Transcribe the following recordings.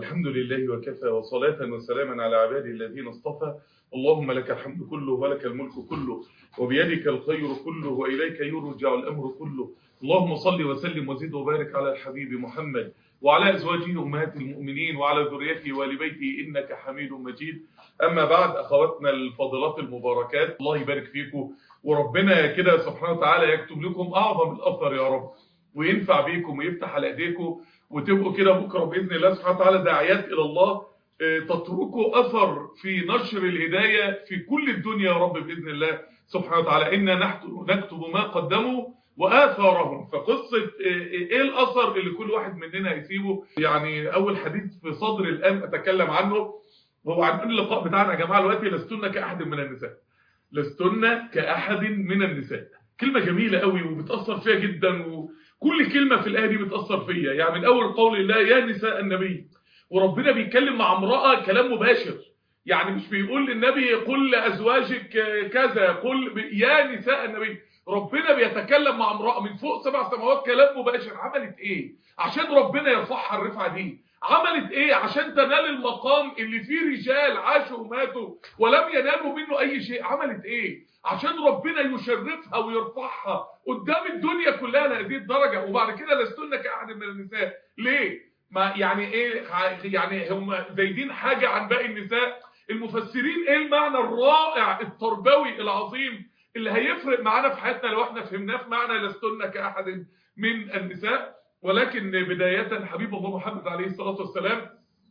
الحمد لله وكفى وصلاة وسلاما على عباده الذين اصطفى اللهم لك الحمد كله ولك الملك كله وبيدك الخير كله وإليك يرجع الأمر كله اللهم صل وسلم وزد وبارك على الحبيب محمد وعلى أزواجه أمهات المؤمنين وعلى ذريته وآل بيته إنك حميد مجيد أما بعد أخواتنا الفاضلات المباركات الله يبارك فيكم وربنا كده سبحانه وتعالى يكتب لكم أعظم الأثر يا رب وينفع بيكم ويفتح على ايديكم وتبقوا كده بكره باذن الله سبحانه وتعالى داعيات الى الله تتركوا اثر في نشر الهدايه في كل الدنيا يا رب باذن الله سبحانه وتعالى انا نكتب ما قدموا واثارهم فقصه ايه الاثر اللي كل واحد مننا هيسيبه يعني اول حديث في صدر الان اتكلم عنه وهو عن اللقاء بتاعنا يا جماعه دلوقتي لستن كاحد من النساء لستن كاحد من النساء كلمه جميله قوي وبتاثر فيها جدا و كل كلمة في الآية دي بتأثر فيا يعني من أول قول الله يا نساء النبي وربنا بيتكلم مع امرأة كلام مباشر يعني مش بيقول للنبي قل لأزواجك كذا قل يا نساء النبي ربنا بيتكلم مع امرأة من فوق سبع سماوات كلام مباشر عملت ايه عشان ربنا يرفعها الرفعة دي عملت ايه عشان تنال المقام اللي فيه رجال عاشوا وماتوا ولم ينالوا منه اي شيء عملت ايه عشان ربنا يشرفها ويرفعها قدام الدنيا كلها لهذه الدرجة وبعد كده لستن كأحد من النساء ليه ما يعني ايه يعني هم زايدين حاجة عن باقي النساء المفسرين ايه المعنى الرائع التربوي العظيم اللي هيفرق معانا في حياتنا لو احنا فهمناه في معنى لستن كأحد من النساء ولكن بداية حبيب الله محمد عليه الصلاة والسلام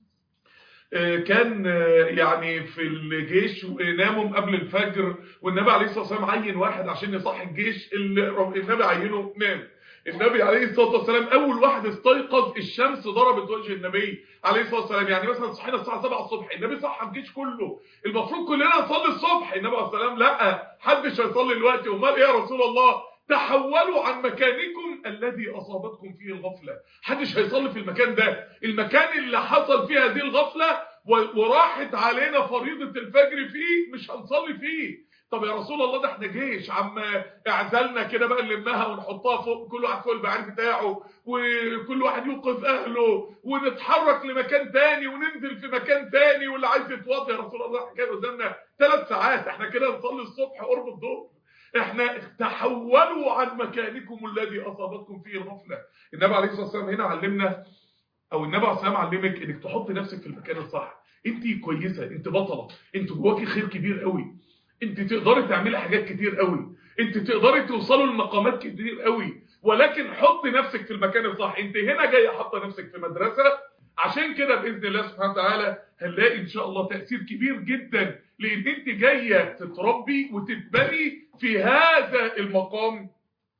كان يعني في الجيش وناموا قبل الفجر والنبي عليه الصلاه والسلام عين واحد عشان يصحي الجيش اللي النبي عينه نام النبي عليه الصلاه والسلام اول واحد استيقظ الشمس ضربت وجه النبي عليه الصلاه والسلام يعني مثلا صحينا الساعه 7 الصبح النبي صحى الجيش كله المفروض كلنا نصلي الصبح النبي عليه الصلاه والسلام لا حدش هيصلي دلوقتي امال ايه يا رسول الله تحولوا عن مكانكم الذي أصابتكم فيه الغفلة حدش هيصلي في المكان ده المكان اللي حصل فيه هذه الغفلة وراحت علينا فريضة الفجر فيه مش هنصلي فيه طب يا رسول الله ده احنا جيش عم اعزلنا كده بقى نلمها ونحطها فوق كل واحد فوق البعير بتاعه وكل واحد يوقف اهله ونتحرك لمكان تاني وننزل في مكان تاني واللي عايز يتوضى يا رسول الله احنا كده قدامنا ثلاث ساعات احنا كده نصلي الصبح قرب الظهر احنا تحولوا عن مكانكم الذي اصابتكم فيه الغفله النبي عليه الصلاه والسلام هنا علمنا او النبي عليه الصلاه والسلام علمك انك تحط نفسك في المكان الصح انت كويسه انت بطله انت جواكي خير كبير قوي انت تقدري تعملي حاجات كتير قوي انت تقدري توصلوا لمقامات كتير قوي ولكن حط نفسك في المكان الصح انت هنا جايه حاطه نفسك في مدرسه عشان كده باذن الله سبحانه وتعالى هنلاقي ان شاء الله تاثير كبير جدا لان انت جايه تتربي وتتبني في هذا المقام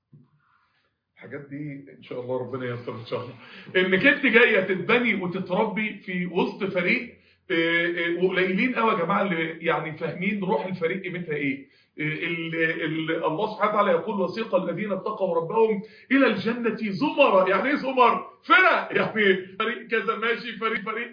الحاجات دي ان شاء الله ربنا ييسر ان شاء الله انك انت جايه تتبني وتتربي في وسط فريق وقليلين قوي يا جماعه اللي يعني فاهمين روح الفريق قيمتها ايه ال ال الله سبحانه وتعالى يقول وسيق الذين اتقوا ربهم الى الجنه زمرا يعني ايه زمر فرق يعني فريق كذا ماشي فريق فريق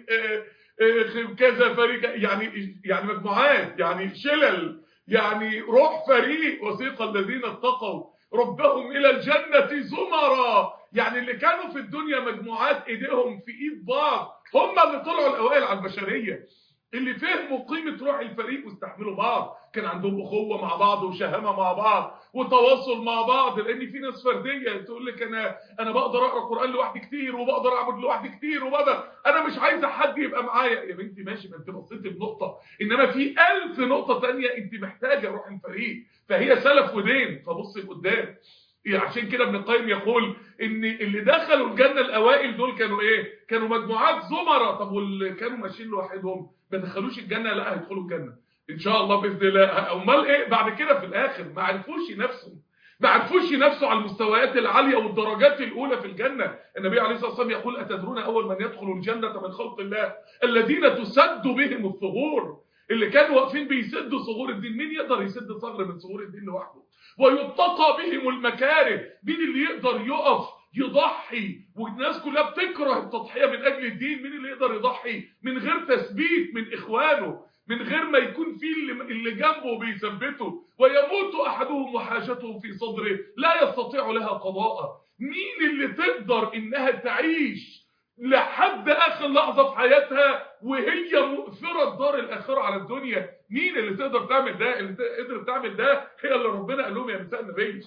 كذا فريق يعني يعني مجموعات يعني شلل يعني روح فريق وسيق الذين اتقوا ربهم الى الجنه زمرا يعني اللي كانوا في الدنيا مجموعات ايديهم في ايد بعض هم اللي طلعوا الاوائل على البشريه اللي فهموا قيمه روح الفريق واستحملوا بعض كان عندهم اخوه مع بعض وشهامه مع بعض وتواصل مع بعض لان في ناس فرديه تقول لك انا انا بقدر اقرا قران لوحدي كتير وبقدر اعبد لوحدي كتير وبقدر انا مش عايزه حد يبقى معايا يا بنتي ماشي ما انت بصيتي بنقطه انما في ألف نقطه ثانيه انت محتاجه روح الفريق فهي سلف ودين فبصي لقدام عشان كده ابن القيم يقول ان اللي دخلوا الجنه الاوائل دول كانوا ايه كانوا مجموعات زمره طب واللي كانوا ماشيين لوحدهم ما دخلوش الجنه لا هيدخلوا الجنه ان شاء الله باذن الله امال ايه بعد كده في الاخر ما عرفوش نفسهم ما عرفوش نفسه على المستويات العاليه والدرجات الاولى في الجنه النبي عليه الصلاه والسلام يقول اتدرون اول من يدخل الجنه من خلق الله الذين تسد بهم الثغور اللي كانوا واقفين بيسدوا ثغور الدين مين يقدر يسد ثغر من ثغور الدين لوحده ويتقى بهم المكاره مين اللي يقدر يقف يضحي والناس كلها بتكره التضحيه من اجل الدين مين اللي يقدر يضحي من غير تثبيت من اخوانه من غير ما يكون في اللي جنبه بيثبته ويموت احدهم وحاجته في صدره لا يستطيع لها قضاء مين اللي تقدر انها تعيش لحد اخر لحظه في حياتها وهي مؤثره دار الاخره على الدنيا مين اللي تقدر تعمل ده اللي قدرت تعمل ده هي اللي ربنا قال لهم يا نساء النبي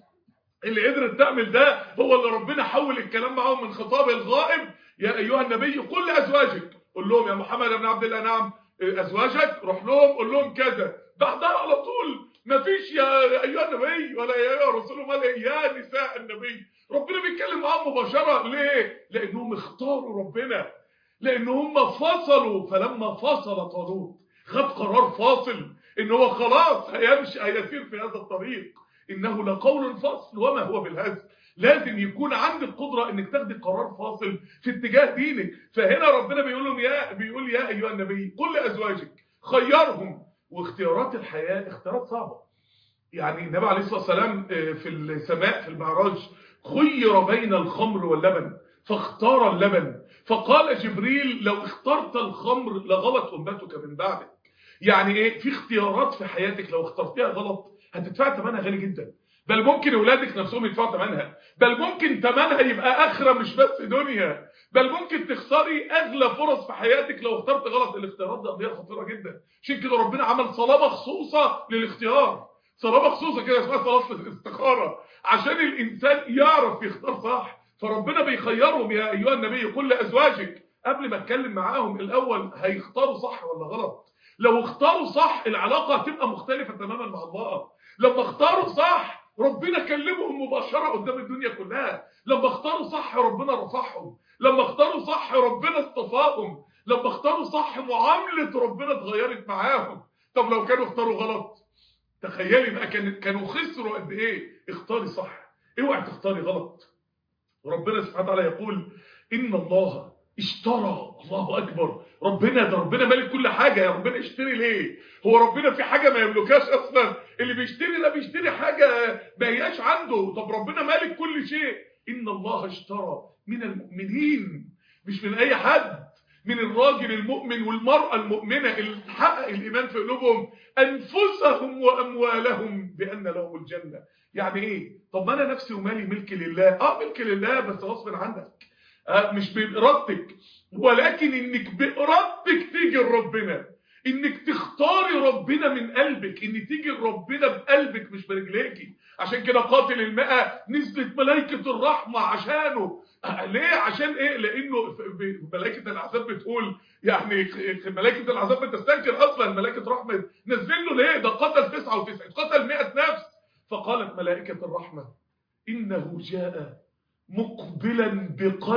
اللي قدرت تعمل ده هو اللي ربنا حول الكلام معاهم من خطاب الغائب يا ايها النبي قل لازواجك قول لهم يا محمد بن عبد الله نعم ازواجك روح لهم قول لهم كذا بعدها على طول مفيش يا ايها النبي ولا يا ايها الرسول ولا يا نساء النبي ربنا بيتكلم معاهم مباشره ليه لانهم اختاروا ربنا لان هم فصلوا فلما فصل طالوت خد قرار فاصل ان هو خلاص هيمشي هيسير في هذا الطريق انه لقول فصل وما هو بالهزل لازم يكون عندك قدره انك تاخدي قرار فاصل في اتجاه دينك فهنا ربنا بيقول لهم يا بيقول يا ايها النبي قل لازواجك خيرهم واختيارات الحياه اختيارات صعبه يعني النبي عليه الصلاه والسلام في السماء في المعراج خير بين الخمر واللبن فاختار اللبن فقال جبريل لو اخترت الخمر لغلط امتك من بعدك يعني ايه في اختيارات في حياتك لو اخترتيها غلط هتدفع ثمنها غالي جدا بل ممكن اولادك نفسهم يدفعوا ثمنها بل ممكن ثمنها يبقى اخره مش بس دنيا بل ممكن تخسري اغلى فرص في حياتك لو اخترت غلط الاختيارات دي قضيه خطيره جدا عشان كده ربنا عمل صلاه مخصوصه للاختيار صلاه مخصوصه كده اسمها صلاه الاستخاره عشان الانسان يعرف يختار صح فربنا بيخيرهم يا ايها النبي قل لازواجك قبل ما اتكلم معاهم الاول هيختاروا صح ولا غلط لو اختاروا صح العلاقه هتبقى مختلفه تماما مع الله لما اختاروا صح ربنا كلمهم مباشره قدام الدنيا كلها لما اختاروا صح ربنا رفعهم لما اختاروا صح ربنا اصطفاهم لما اختاروا صح معامله ربنا اتغيرت معاهم طب لو كانوا اختاروا غلط تخيلي بقى كان كانوا خسروا قد ايه اختاري صح اوعي تختاري غلط ربنا سبحانه وتعالى يقول ان الله اشترى الله اكبر ربنا ده ربنا مالك كل حاجه يا ربنا اشتري ليه هو ربنا في حاجه ما يملكهاش اصلا اللي بيشتري ده بيشتري حاجه ما هياش عنده طب ربنا مالك كل شيء ان الله اشترى من المؤمنين مش من اي حد من الراجل المؤمن والمرأة المؤمنة اللي حقق الإيمان في قلوبهم أنفسهم وأموالهم بأن لهم الجنة يعني إيه؟ طب ما أنا نفسي ومالي ملك لله آه ملك لله بس غصب عنك آه مش بإرادتك ولكن إنك بإرادتك تيجي لربنا إنك تختاري ربنا من قلبك إن تيجي لربنا بقلبك مش برجليكي عشان كده قاتل الماء نزلت ملائكة الرحمة عشانه ليه عشان ايه لانه ملائكه العذاب بتقول يعني ملائكه العذاب بتستنكر اصلا ملائكه رحمه نزل له ليه ده قتل 99 قتل 100 نفس فقالت ملائكه الرحمه انه جاء مقبلا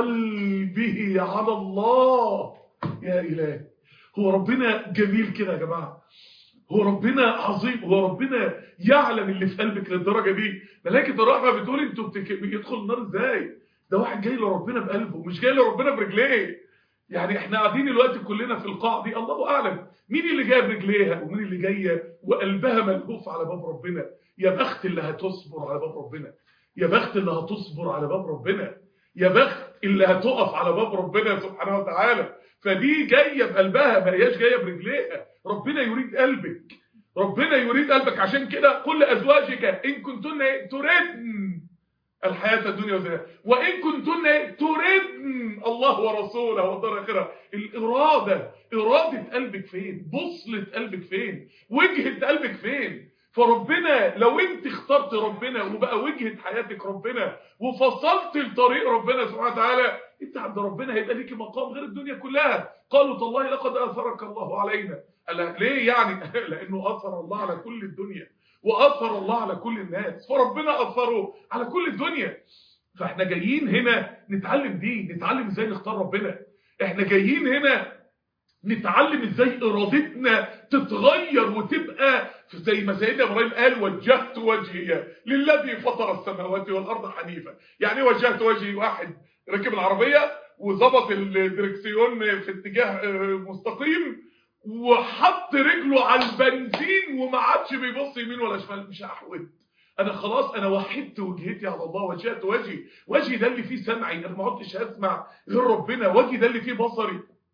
بقلبه على الله يا اله هو ربنا جميل كده يا جماعه هو ربنا عظيم هو ربنا يعلم اللي في قلبك للدرجه دي ملائكه الرحمه بتقول انتوا بيدخل النار ازاي ده واحد جاي لربنا بقلبه مش جاي لربنا برجليه يعني احنا قاعدين دلوقتي كلنا في القاعه دي الله اعلم مين اللي جايه برجليها ومين اللي جايه وقلبها ملهوف على باب ربنا يا بخت اللي هتصبر على باب ربنا يا بخت اللي هتصبر على باب ربنا يا بخت اللي هتقف على باب ربنا سبحانه وتعالى فدي جايه بقلبها ما هياش جايه برجليها ربنا يريد قلبك ربنا يريد قلبك عشان كده كل ازواجك ان كنتن تردن الحياة الدنيا وزينها وإن كنتن تردن الله ورسوله والدار الآخرة الإرادة إرادة قلبك فين بصلة قلبك فين وجهة قلبك فين فربنا لو انت اخترت ربنا وبقى وجهة حياتك ربنا وفصلت لطريق ربنا سبحانه وتعالى انت عند ربنا هيبقى ليكي مقام غير الدنيا كلها قالوا تالله لقد اثرك الله علينا قال ليه يعني لانه اثر الله على كل الدنيا واثر الله على كل الناس فربنا اثره على كل الدنيا فاحنا جايين هنا نتعلم دي نتعلم ازاي نختار ربنا احنا جايين هنا نتعلم ازاي ارادتنا تتغير وتبقى زي ما سيدنا ابراهيم قال وجهت وجهي للذي فطر السماوات والارض حنيفا يعني وجهت وجهي واحد ركب العربيه وظبط الدركسيون في اتجاه مستقيم وحط رجله على البنزين وما عادش بيبص يمين ولا شمال مش هحود انا خلاص انا وحدت وجهتي على الله وجهت وجهي وجهي ده اللي فيه سمعي انا ما عدتش اسمع غير ربنا وجهي ده اللي فيه بصري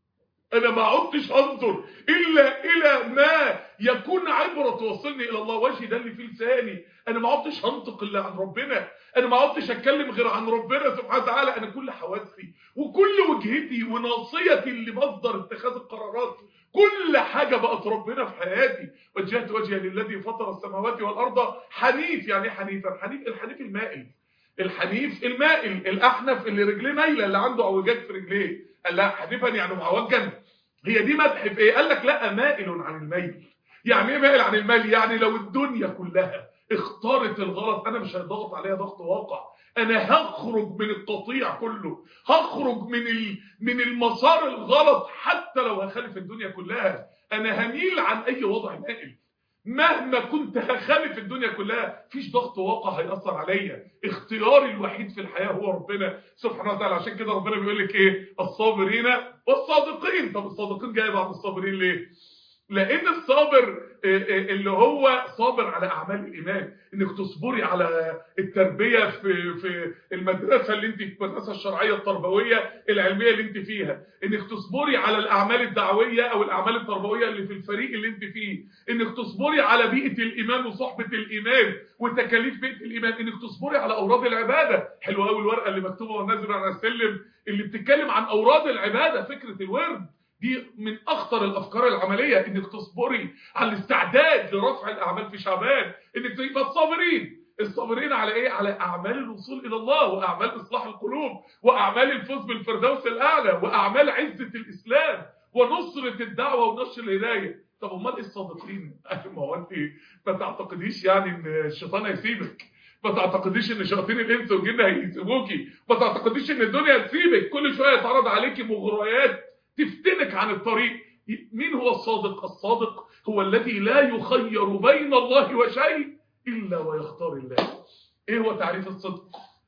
انا ما عدتش انظر الا الى ما يكون عبره توصلني الى الله وجهي ده اللي في لساني انا ما عدتش هنطق الا عن ربنا انا ما عدتش اتكلم غير عن ربنا سبحانه وتعالى انا كل حواسي وكل وجهتي وناصيتي اللي مصدر اتخاذ القرارات كل حاجة بقت ربنا في حياتي وجهت وجهي للذي فطر السماوات والأرض حنيف يعني ايه حنيفا حنيف الحنيف المائل الحنيف المائل الأحنف اللي رجليه مايلة اللي عنده عوجات في رجليه قال لا حنيفا يعني معوجا هي دي مدح في ايه قال لك لا مائل عن الميل يعني ايه مائل عن الميل يعني لو الدنيا كلها اختارت الغلط انا مش هضغط عليها ضغط واقع انا هخرج من القطيع كله هخرج من ال... من المسار الغلط حتى لو هخالف الدنيا كلها انا هميل عن اي وضع مائل مهما كنت هخالف الدنيا كلها فيش ضغط واقع هيأثر عليا اختياري الوحيد في الحياة هو ربنا سبحانه وتعالى عشان كده ربنا بيقول لك ايه الصابرين والصادقين طب الصادقين جاي بعد الصابرين ليه لان الصابر اللي هو صابر على اعمال الايمان انك تصبري على التربيه في في المدرسه اللي انت في المدرسه الشرعيه التربويه العلميه اللي انت فيها انك تصبري على الاعمال الدعويه او الاعمال التربويه اللي في الفريق اللي انت فيه انك تصبري على بيئه الايمان وصحبه الايمان وتكاليف بيئه الايمان انك تصبري على اوراد العباده حلوه قوي الورقه اللي مكتوبه ونازله على السلم اللي بتتكلم عن اوراد العباده فكره الورد دي من اخطر الافكار العمليه انك تصبري على الاستعداد لرفع الاعمال في شعبان انك تبقى الصابرين الصابرين على ايه على اعمال الوصول الى الله واعمال اصلاح القلوب واعمال الفوز بالفردوس الاعلى واعمال عزه الاسلام ونصره الدعوه ونشر الهدايه طب امال ايه الصادقين ما هو انت ما تعتقديش يعني ان الشيطان هيسيبك ما تعتقديش ان شياطين الانس والجن هيسيبوكي ما تعتقديش ان الدنيا هتسيبك كل شويه يتعرض عليكي مغريات تفتنك عن الطريق مين هو الصادق الصادق هو الذي لا يخير بين الله وشيء إلا ويختار الله إيه هو تعريف الصدق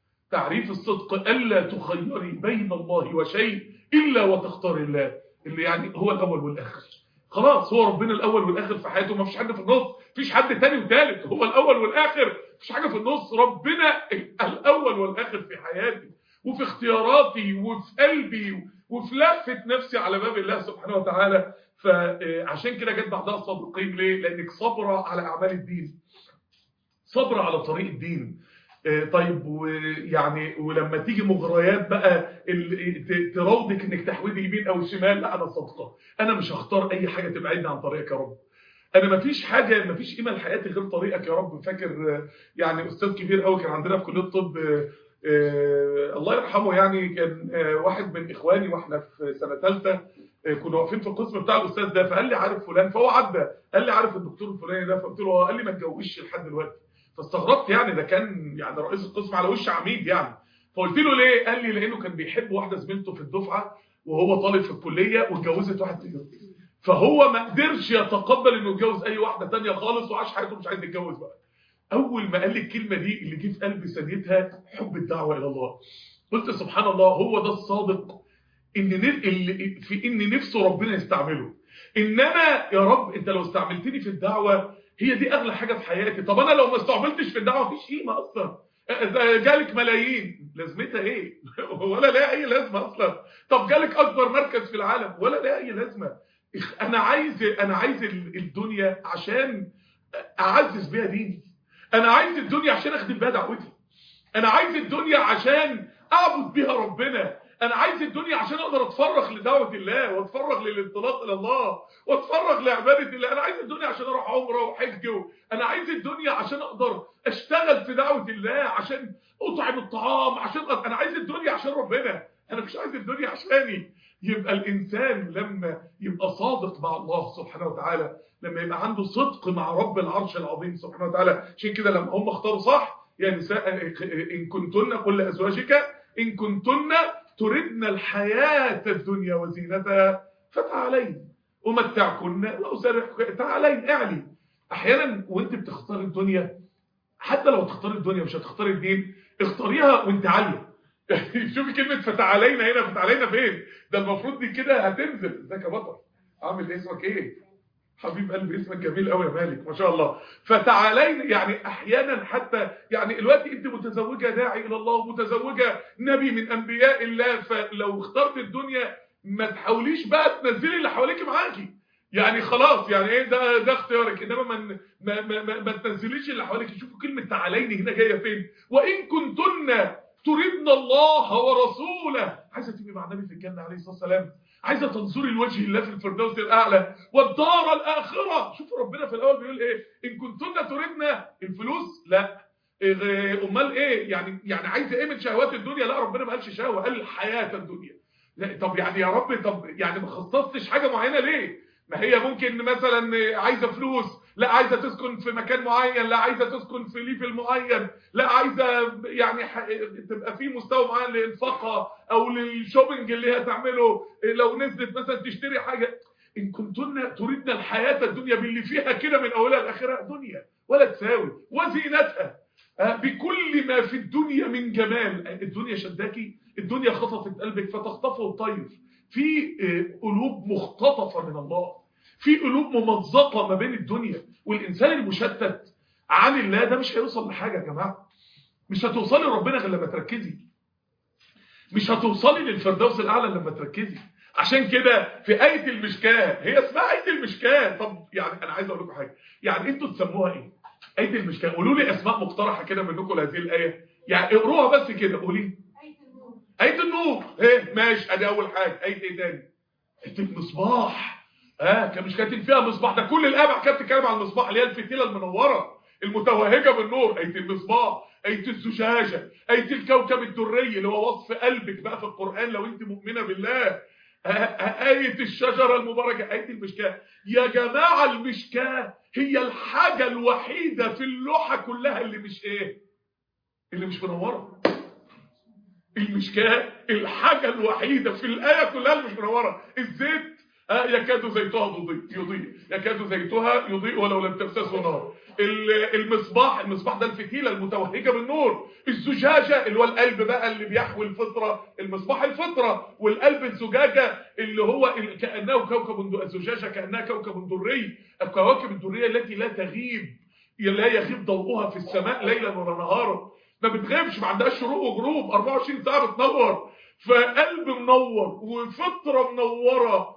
تعريف الصدق ألا تخيري بين الله وشيء إلا وتختار الله اللي يعني هو الأول والآخر خلاص هو ربنا الأول والآخر في حياته ما فيش حد في النص فيش حد تاني وتالت هو الأول والآخر فيش حاجة في النص ربنا الأول والآخر في حياتي وفي اختياراتي وفي قلبي وفي لفة نفسي على باب الله سبحانه وتعالى فعشان كده جت بعدها الصادقين ليه؟ لأنك صبرة على أعمال الدين صبرة على طريق الدين طيب ويعني ولما تيجي مغريات بقى تراودك انك تحويدي يمين او شمال لا انا صادقه انا مش هختار اي حاجه تبعدني عن طريقك يا رب انا مفيش حاجه مفيش قيمه لحياتي غير طريقك يا رب فاكر يعني استاذ كبير قوي كان عندنا في كليه الطب آه الله يرحمه يعني كان آه واحد من اخواني واحنا في سنه ثالثه آه كنا واقفين في القسم بتاع الاستاذ ده فقال لي عارف فلان فهو عدى قال لي عارف الدكتور الفلاني ده فقلت له قال لي ما اتجوزش لحد دلوقتي فاستغربت يعني ده كان يعني رئيس القسم على وش عميد يعني فقلت له ليه قال لي لانه كان بيحب واحده زميلته في الدفعه وهو طالب في الكليه واتجوزت واحد تاني فهو ما قدرش يتقبل انه يتجوز اي واحده تانية خالص وعاش حياته مش عايز يتجوز بقى اول ما قال لي الكلمه دي اللي جه في قلبي ثانيتها حب الدعوه الى الله قلت سبحان الله هو ده الصادق ان اللي في ان نفسه ربنا يستعمله ان انا يا رب انت لو استعملتني في الدعوه هي دي اغلى حاجه في حياتي طب انا لو ما استعملتش في الدعوه مفيش قيمه اصلا جالك ملايين لازمتها ايه ولا لها اي لازمه اصلا طب جالك اكبر مركز في العالم ولا لها اي لازمه انا عايز انا عايز الدنيا عشان اعزز بيها ديني انا عايز الدنيا عشان اخدم بيها دعوتي انا عايز الدنيا عشان اعبد بيها ربنا انا عايز الدنيا عشان اقدر اتفرغ لدعوه الله واتفرغ للانطلاق الى الله واتفرغ لعباده الله انا عايز الدنيا عشان اروح عمره وحج انا عايز الدنيا عشان اقدر اشتغل في دعوه الله عشان اطعم الطعام عشان انا عايز الدنيا عشان ربنا انا مش عايز الدنيا عشاني يبقى الانسان لما يبقى صادق مع الله سبحانه وتعالى لما يبقى عنده صدق مع رب العرش العظيم سبحانه وتعالى عشان كده لما هم اختاروا صح يا نساء ان كنتن قل لازواجك ان كنتن تردن الحياة الدنيا وزينتها فتعالين أمتعكن وأسرحكن تعالين اعلي أحيانا وانت بتختار الدنيا حتى لو تختار الدنيا مش هتختار الدين اختاريها وانت عالية شوفي كلمة فتعالينا هنا فتعالينا فين ده المفروض دي كده هتنزل ازيك يا بطل عامل اسمك ايه حبيب قلبي اسمك جميل قوي يا مالك ما شاء الله فتعالين يعني احيانا حتى يعني دلوقتي انت متزوجه داعي الى الله ومتزوجه نبي من انبياء الله فلو اخترت الدنيا ما تحاوليش بقى تنزلي اللي حواليك معاكي يعني خلاص يعني ايه ده ده اختيارك انما ما ما ما, ما, ما تنزليش اللي حواليك شوفوا كلمه تعاليني هنا جايه فين وان كنتن تريدن الله ورسوله عايزه تبقي مع النبي في الجنه عليه الصلاه والسلام عايزه تنظري لوجه الله في الفردوس الاعلى والدار الاخره شوفوا ربنا في الاول بيقول ايه ان كنتن تريدن الفلوس لا إيه امال ايه يعني يعني عايزه ايه من شهوات الدنيا لا ربنا ما قالش شهوه قال حياه الدنيا لا طب يعني يا رب طب يعني ما خصصتش حاجه معينه ليه ما هي ممكن مثلا عايزه فلوس لا عايزه تسكن في مكان معين لا عايزه تسكن في ليفل معين لا عايزه يعني تبقى في مستوى معين لانفاقها او للشوبينج اللي هي تعمله لو نزلت مثلا تشتري حاجه ان كنتن تريدن الحياه الدنيا باللي فيها كده من اولها لاخرها دنيا ولا تساوي وزينتها بكل ما في الدنيا من جمال الدنيا شداكي الدنيا خطفت قلبك فتخطفه الطير في قلوب مختطفة من الله في قلوب ممزقة ما بين الدنيا والإنسان المشتت عن الله ده مش هيوصل لحاجة يا جماعة مش هتوصلي لربنا غير لما تركزي مش هتوصلي للفردوس الأعلى لما تركزي عشان كده في آية المشكاة هي اسمها آية المشكاة طب يعني أنا عايز أقول لكم حاجة يعني أنتوا تسموها إيه؟ آية المشكاة قولوا لي أسماء مقترحة كده منكم لهذه الآية يعني اقروها بس كده قولي آية النور ايه ماشي ادي اول حاجة آية ايه تاني آية المصباح اه كان مش كاتب فيها مصباح ده كل الآية بقى كانت بتتكلم عن المصباح اللي هي الفتيلة المنورة المتوهجة بالنور آية المصباح آية الزجاجة آية الكوكب الدري اللي هو وصف قلبك بقى في القرآن لو انت مؤمنة بالله آية الشجرة المباركة آية المشكاة يا جماعة المشكاة هي الحاجة الوحيدة في اللوحة كلها اللي مش ايه اللي مش منورة المشكاة الحاجة الوحيدة في الآية كلها اللي مش منورة الزيت آه يكاد زيتها يضيء يضيء يكاد زيتها يضيء ولو لم تمسسه نار المصباح المصباح ده الفتيلة المتوهجة بالنور الزجاجة اللي هو القلب بقى اللي بيحوي الفطرة المصباح الفطرة والقلب الزجاجة اللي هو كأنه كوكب الزجاجة كأنها كوكب دري الكواكب الدرية التي لا تغيب لا يغيب ضوءها في السماء ليلا ولا نهارا ما بتغيبش ما عندهاش شروق وغروب 24 ساعة بتنور فقلب منور وفطرة منورة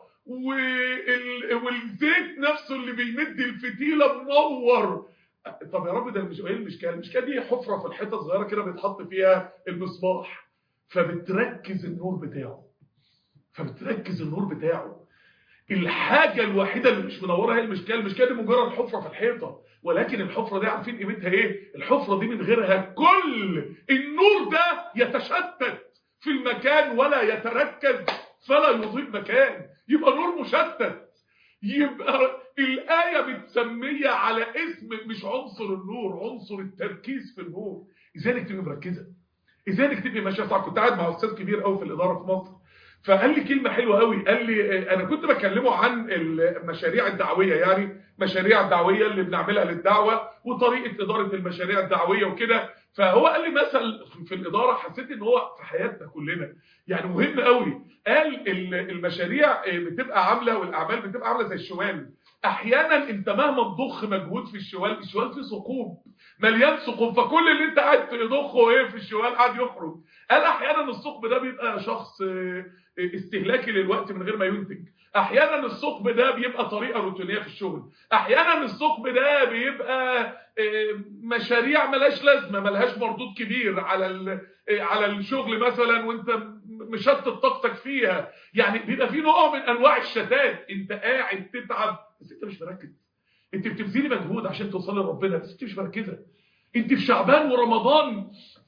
والزيت نفسه اللي بيمد الفتيلة منور طب يا رب ده مش ايه المشكله المشكله دي حفره في الحته صغيره كده بيتحط فيها المصباح فبتركز النور بتاعه فبتركز النور بتاعه الحاجه الوحيده اللي مش منوره هي المشكله المشكله دي مجرد حفره في الحيطه ولكن الحفره دي عارفين قيمتها ايه الحفره دي من غيرها كل النور ده يتشتت في المكان ولا يتركز فلا يضيء مكان يبقى نور مشتت يبقى الآية بتسميها على اسم مش عنصر النور عنصر التركيز في النور ازاي تبقي مركزة ازاي تبقي ماشيه صح كنت قاعد مع استاذ كبير قوي في الإدارة في مصر فقال لي كلمة حلوة قوي قال لي انا كنت بكلمه عن المشاريع الدعوية يعني مشاريع الدعوية اللي بنعملها للدعوة وطريقة إدارة المشاريع الدعوية وكده فهو قال لي مثل في الإدارة حسيت ان هو في حياتنا كلنا يعني مهم قوي قال المشاريع بتبقى عاملة والأعمال بتبقى عاملة زي الشوال احيانا انت مهما تضخ مجهود في الشوال الشوال فيه ثقوب مليان ثقوب فكل اللي انت قاعد تضخه ايه في الشوال قاعد يخرج قال احيانا الثقب ده بيبقى شخص استهلاكي للوقت من غير ما ينتج احيانا الثقب ده بيبقى طريقه روتينيه في الشغل احيانا الثقب ده بيبقى مشاريع ملهاش لازمه ملهاش مردود كبير على على الشغل مثلا وانت مشتت طاقتك فيها يعني بيبقى في نوع من انواع الشتات انت قاعد تتعب بس انت مش مركز انت بتبذلي مجهود عشان توصلي لربنا بس انت مش مركزه انت في شعبان ورمضان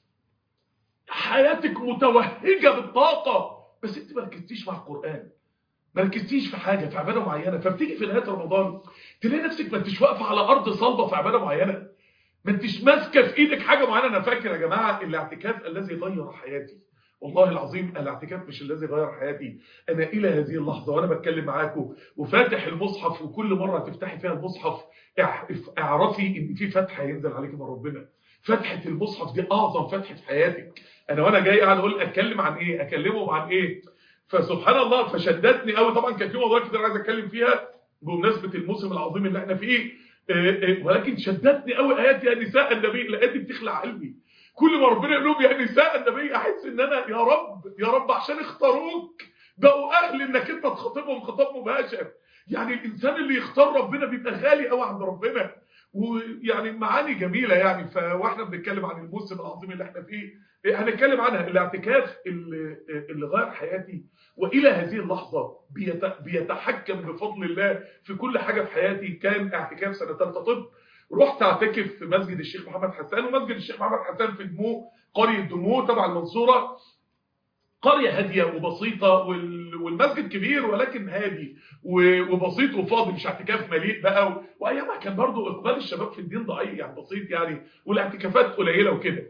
حياتك متوهجه بالطاقه بس انت ما ركزتيش مع القران ما ركزتيش في حاجه في عباده معينه فبتيجي في نهايه رمضان تلاقي نفسك ما انتش واقفه على ارض صلبه في عباده معينه ما انتش ماسكه في ايدك حاجه معينه انا فاكر يا جماعه الاعتكاف الذي غير حياتي والله العظيم الاعتكاف مش الذي غير حياتي انا الى هذه اللحظه وانا بتكلم معاكم وفاتح المصحف وكل مره تفتحي فيها المصحف اعرفي ان في فتحه هينزل عليك من ربنا فتحه المصحف دي اعظم فتحه في حياتك انا وانا جاي قاعد اقول اتكلم عن ايه اكلمهم عن ايه فسبحان الله فشدتني قوي طبعا كان في موضوع كتير عايز اتكلم فيها بمناسبه الموسم العظيم اللي احنا فيه ولكن شدتني قوي ايات يا نساء النبي الايات دي بتخلع قلبي كل ما ربنا يقول لهم يا نساء النبي احس ان انا يا رب يا رب عشان اختاروك بقوا اهل انك انت تخاطبهم خطاب مباشر يعني الانسان اللي يختار ربنا بيبقى غالي قوي عند ربنا ويعني معاني جميله يعني فواحنا بنتكلم عن الموسم العظيم اللي احنا فيه هنتكلم عنها الاعتكاف اللي, اللي غير حياتي والى هذه اللحظه بيتحكم بفضل الله في كل حاجه في حياتي كان اعتكاف سنه ثالثه طب رحت اعتكف في مسجد الشيخ محمد حسان ومسجد الشيخ محمد حسان في دموع قريه دموع تبع المنصوره قريه هاديه وبسيطه والمسجد كبير ولكن هادي وبسيط وفاضي مش اعتكاف مليء بقى وايامها كان برضو اقبال الشباب في الدين ضعيف يعني بسيط يعني والاعتكافات قليله وكده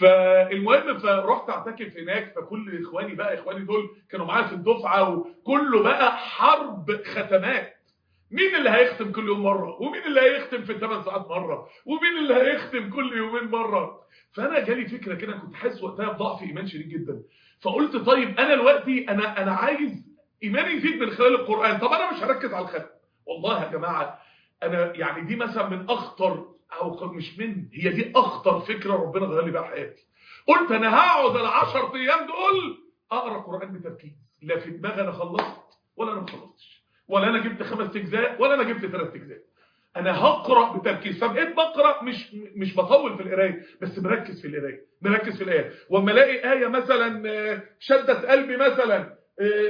فالمهم فرحت اعتكف هناك فكل اخواني بقى اخواني دول كانوا معايا في الدفعه وكله بقى حرب ختمات مين اللي هيختم كل يوم مره ومين اللي هيختم في 8 ساعات مره ومين اللي هيختم كل يومين مره فانا جالي فكره كده كنت حاسس وقتها بضعف ايمان شديد جدا فقلت طيب انا دلوقتي انا انا عايز ايماني يزيد من خلال القران طب انا مش هركز على الختم والله يا جماعه انا يعني دي مثلا من اخطر او مش من هي دي اخطر فكره ربنا غير لي بيها حياتي قلت انا هقعد ال10 ايام دول اقرا قران بتركيز لا في دماغي انا خلصت ولا انا ما خلصتش ولا انا جبت خمس اجزاء ولا انا جبت ثلاث اجزاء انا هقرا بتركيز فبقيت بقرا مش مش بطول في القرايه بس مركز في القرايه مركز في الايه واما الاقي ايه مثلا شدت قلبي مثلا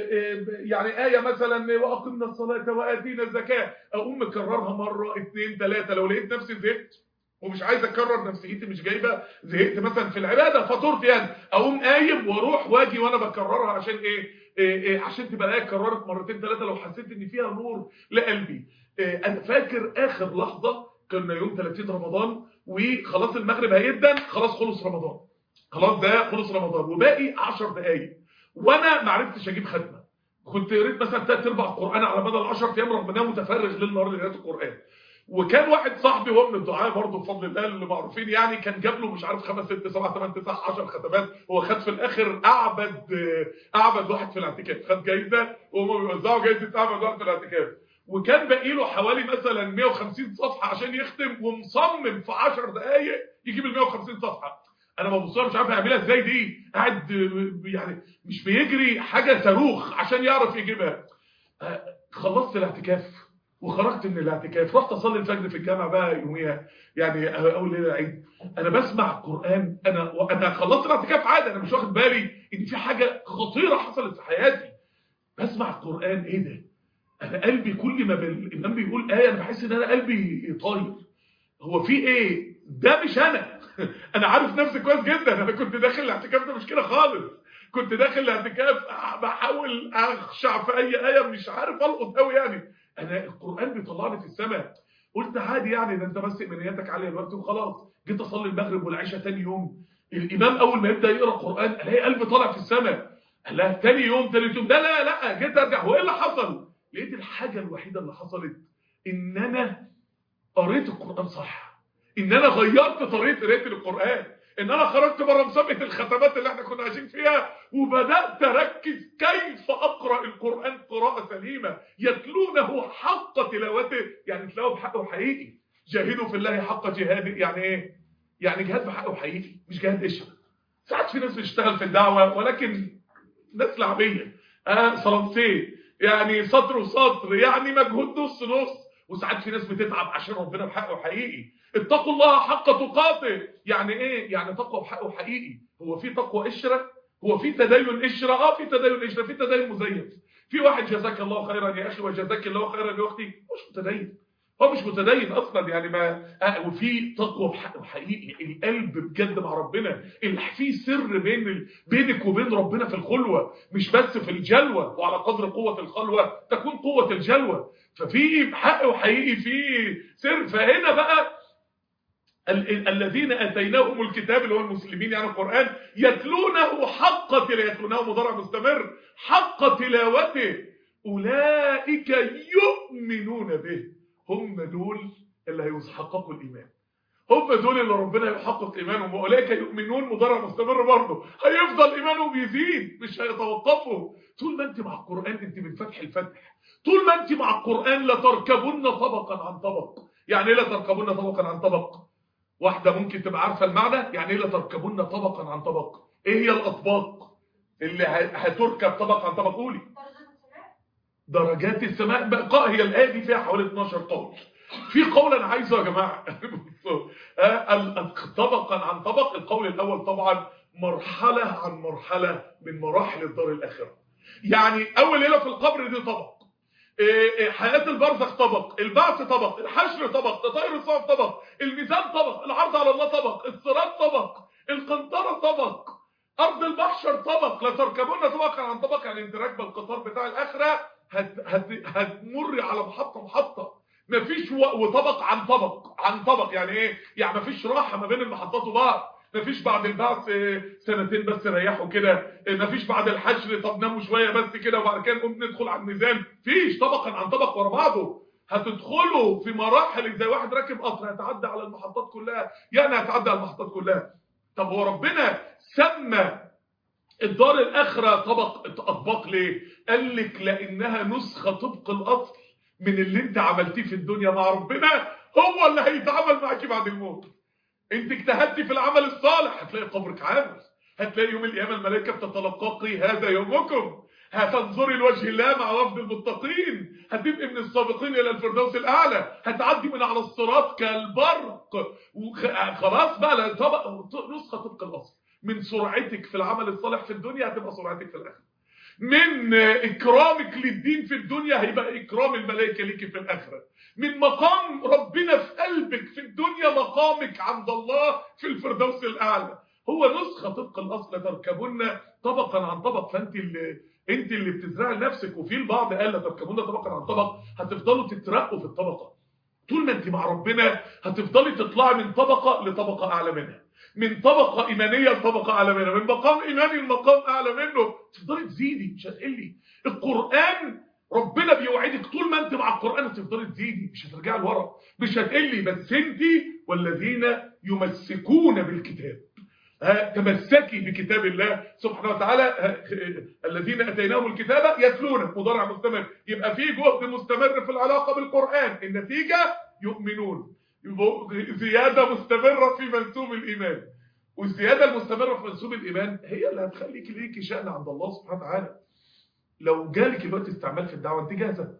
يعني آية مثلا وأقمنا الصلاة وآتينا الزكاة أقوم مكررها مرة اثنين ثلاثة لو لقيت نفسي زهقت ومش عايز أكرر نفسيتي مش جايبة زهقت مثلا في العبادة فطرت يعني أقوم قايم وأروح واجي وأنا بكررها عشان إيه, إيه, إيه عشان تبقى الآية اتكررت مرتين ثلاثة لو حسيت إن فيها نور لقلبي إيه أنا فاكر آخر لحظة كنا يوم 30 رمضان وخلاص المغرب هيدن خلاص خلص رمضان خلاص ده خلص رمضان وباقي 10 دقايق وانا ما عرفتش اجيب ختمه كنت قريت مثلا ثلاث ارباع القران على مدى ال10 ايام رغم ان انا متفرغ ليل نهار لقراءه القران وكان واحد صاحبي هو من الدعاء برضه بفضل الله اللي معروفين يعني كان جاب له مش عارف 5 6 7 8 9 10 ختمات هو خد في الاخر اعبد اعبد واحد في الاعتكاف خد جايزه وهم بيوزعوا جايزه اعبد واحد في الاعتكاف وكان باقي له حوالي مثلا 150 صفحه عشان يختم ومصمم في 10 دقائق يجيب ال 150 صفحه انا ببص مش عارف يعملها ازاي دي قاعد يعني مش بيجري حاجه صاروخ عشان يعرف يجيبها خلصت الاعتكاف وخرجت من الاعتكاف رحت اصلي الفجر في الجامع بقى يوميها يعني اول ليله العيد انا بسمع القران انا انا خلصت الاعتكاف عادي انا مش واخد بالي ان في حاجه خطيره حصلت في حياتي بسمع القران ايه ده انا قلبي كل ما الامام بيقول ايه انا بحس ان انا قلبي طاير هو في ايه ده مش انا انا عارف نفسي كويس جدا انا كنت داخل الاعتكاف ده مش كده خالص كنت داخل الاعتكاف بحاول اخشع في اي ايه مش عارف القط قوي يعني انا القران بيطلعني في السماء قلت عادي يعني ده انت بس امنياتك عاليه دلوقتي وخلاص جيت اصلي المغرب والعشاء تاني يوم الامام اول ما يبدا يقرا قران الاقي قلبي طالع في السماء لا تاني يوم تالت يوم ده لا لا جيت ارجع هو ايه اللي حصل لقيت الحاجه الوحيده اللي حصلت ان انا قريت القران صح ان انا غيرت طريقه قراءه القران ان انا خرجت بره مسابقه الختمات اللي احنا كنا عايشين فيها وبدات اركز كيف اقرا القران قراءه سليمه يتلونه حق تلاوته يعني تلاوه بحقه حقيقي جاهدوا في الله حق جهاده يعني ايه يعني جهاد بحقه حقيقي مش جهاد قشره ساعات في ناس بتشتغل في الدعوه ولكن ناس لعبيه اه صلمتين يعني سطر وسطر يعني مجهود نص نص وساعات في ناس بتتعب عشان ربنا بحقه حقيقي اتقوا الله حق تقاته يعني ايه يعني تقوى بحقه حقيقي هو في تقوى قشره هو في تدين قشره اه في تدين قشره في تدين مزيف في واحد جزاك الله خيرا يا اخي وجزاك الله خيرا يا اختي مش متدين هو مش متدين اصلا يعني ما آه وفي تقوى بحقه حقيقي القلب بجد مع ربنا اللي فيه سر بين ال... بينك وبين ربنا في الخلوه مش بس في الجلوه وعلى قدر قوه الخلوه تكون قوه الجلوه ففي حق حقيقي في سر فهنا بقى ال الذين اتيناهم الكتاب اللي هو المسلمين يعني القران يتلونه حق تلاوته يتلونه مضارع مستمر حق تلاوته اولئك يؤمنون به هم دول اللي هيحققوا الايمان هم دول اللي ربنا يحقق ايمانهم واولئك يؤمنون مضارع مستمر برضه هيفضل ايمانهم يزيد مش هيتوقفوا طول ما انت مع القران انت من فتح الفتح طول ما انت مع القران لتركبن طبقا عن طبق يعني ايه لتركبن طبقا عن طبق واحده ممكن تبقى عارفه المعنى يعني ايه لتركبن طبقا عن طبق ايه هي الاطباق اللي ه- هتركب طبق عن طبق قولي درجات السماء بقاء هي الآية دي فيها حوالي 12 قول في قول انا عايزه يا جماعه بصوا آه، ال- ال- طبقا عن طبق القول الاول طبعا مرحله عن مرحله من مراحل الدار الاخره يعني اول ليله في القبر دي طبق إيه، إيه، حياه البرزخ طبق البعث طبق الحشر طبق تطير الصعب طبق الميزان طبق العرض على الله طبق الصراط طبق القنطره طبق ارض المحشر طبق لا تركبون طبقا عن طبق يعني انت راكبه القطار بتاع الاخره هت هت هتمر على محطه محطه مفيش و... وطبق عن طبق عن طبق يعني ايه يعني مفيش راحه ما بين المحطات وبعض مفيش بعد البعث آه، سنتين بس ريحوا كده آه، مفيش بعد الحشر طب ناموا شويه بس كده وبعد كده نقوم ندخل على الميزان فيش طبقا عن طبق ورا بعضه هتدخلوا في مراحل زي واحد راكب قطر هيتعدى على المحطات كلها يعني هيتعدى على المحطات كلها طب هو ربنا سمى الدار الاخره طبق اطباق ليه قال لك لانها نسخه طبق الاصل من اللي انت عملتيه في الدنيا مع ربنا هو اللي هيتعامل معاكي بعد الموت انت اجتهدتي في العمل الصالح هتلاقي قبرك عامر هتلاقي يوم القيامه الملائكه بتتلقاقي هذا يومكم هتنظري لوجه الله مع وفد المتقين هتبقي من السابقين الى الفردوس الاعلى هتعدي من على الصراط كالبرق وخ- خلاص بقى لا طبق نسخه طبق الاصل من سرعتك في العمل الصالح في الدنيا هتبقى سرعتك في الاخره من اكرامك للدين في الدنيا هيبقى اكرام الملائكه ليكي في الاخره من مقام ربنا في قلبك في الدنيا مقامك عند الله في الفردوس الاعلى هو نسخه طبق الاصل تركبون طبقا عن طبق فانت اللي انت اللي بتزرعي لنفسك وفي البعض قال لا تركبون طبقا عن طبق هتفضلوا تترقوا في الطبقه طول ما انت مع ربنا هتفضلي تطلعي من طبقه لطبقه اعلى منها من طبقه ايمانيه لطبقه اعلى منها من مقام ايماني لمقام اعلى منه تفضلي تزيدي مش هتقلي القران ربنا بيوعدك طول ما انت مع القران هتفضلي تزيدي مش هترجعي لورا مش هتقلي بس انت والذين يمسكون بالكتاب ها، تمسكي بكتاب الله سبحانه وتعالى ها، الذين اتيناهم الكتاب يتلونه مضارع مستمر يبقى في جهد مستمر في العلاقه بالقران النتيجه يؤمنون يبقوا زياده مستمره في منسوب الايمان والزياده المستمره في منسوب الايمان هي اللي هتخليك ليكي شأن عند الله سبحانه وتعالى لو جالك الوقت استعمال في الدعوه انت جاهزه